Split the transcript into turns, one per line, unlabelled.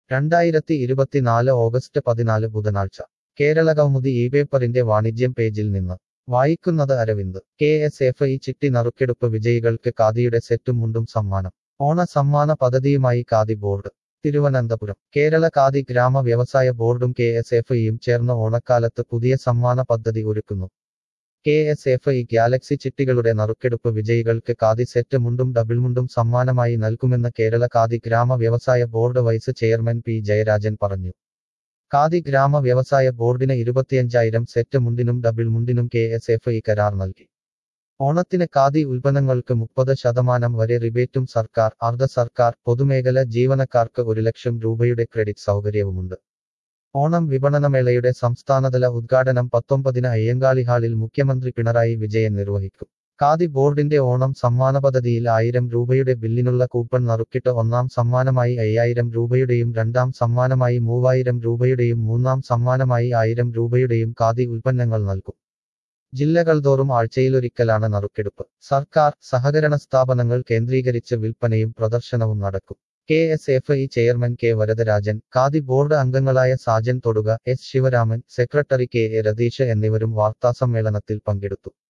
രണ്ടായിരത്തി ഇരുപത്തിനാല് ഓഗസ്റ്റ് പതിനാല് ബുധനാഴ്ച കേരള കൗമുദി ഈ പേപ്പറിന്റെ വാണിജ്യം പേജിൽ നിന്ന് വായിക്കുന്നത് Aravind K S F E chitty നറുക്കെടുപ്പ് വിജയികൾക്ക് ഖാദിയുടെ സെറ്റും മുണ്ടും സമ്മാനം ഓണ സമ്മാന പദ്ധതിയുമായി ഖാദി ബോർഡ് തിരുവനന്തപുരം കേരള ഖാദി ഗ്രാമ വ്യവസായ ബോർഡും കെ എസ് എഫ് ഇയും ചേർന്ന് ഓണക്കാലത്ത് പുതിയ സമ്മാന പദ്ധതി ഒരുക്കുന്നു K S F E galaxy ചിട്ടികളുടെ നറുക്കെടുപ്പ് വിജയികൾക്ക് ഖാദി സെറ്റ് മുണ്ടും ഡബിൾ മുണ്ടും സമ്മാനമായി നൽകുമെന്ന് കേരള ഖാദി ഗ്രാമ വ്യവസായ board vice chairman P Jayarajan പറഞ്ഞു ഖാദി ഗ്രാമ വ്യവസായ ബോർഡിന് ഇരുപത്തിയഞ്ചായിരം സെറ്റ് മുണ്ടിനും ഡബിൾ മുണ്ടിനും കെ എസ് എഫ് ഇ കരാർ നൽകി ഓണത്തിന് ഖാദി ഉൽപ്പന്നങ്ങൾക്ക് മുപ്പത് ശതമാനം വരെ റിബേറ്റും സർക്കാർ അർദ്ധ സർക്കാർ പൊതുമേഖല ജീവനക്കാർക്ക് ഒരു ലക്ഷം രൂപയുടെ ക്രെഡിറ്റ് സൗകര്യവുമുണ്ട് ഓണം വിപണനമേളയുടെ സംസ്ഥാനതല ഉദ്ഘാടനം പത്തൊമ്പതിന് അയ്യങ്കാളി ഹാളിൽ മുഖ്യമന്ത്രി പിണറായി വിജയൻ നിർവഹിക്കും ഖാദി ബോർഡിന്റെ ഓണം സമ്മാന പദ്ധതിയിൽ ആയിരം രൂപയുടെ ബില്ലിനുള്ള കൂപ്പൺ നറുക്കിട്ട് ഒന്നാം സമ്മാനമായി അയ്യായിരം രൂപയുടെയും രണ്ടാം സമ്മാനമായി മൂവായിരം രൂപയുടെയും മൂന്നാം സമ്മാനമായി ആയിരം രൂപയുടെയും ഖാദി ഉൽപ്പന്നങ്ങൾ നൽകും ജില്ലകൾ തോറും ആഴ്ചയിലൊരിക്കലാണ് നറുക്കെടുപ്പ് സർക്കാർ സഹകരണ സ്ഥാപനങ്ങൾ കേന്ദ്രീകരിച്ച് വിൽപ്പനയും പ്രദർശനവും നടക്കും K S F E chairman K Varadarajan khadi board അംഗങ്ങളായ Sajan Thoduka S Sivaraman secretary K A Ratheesh എന്നിവരും വാർത്താസമ്മേളനത്തിൽ പങ്കെടുത്തു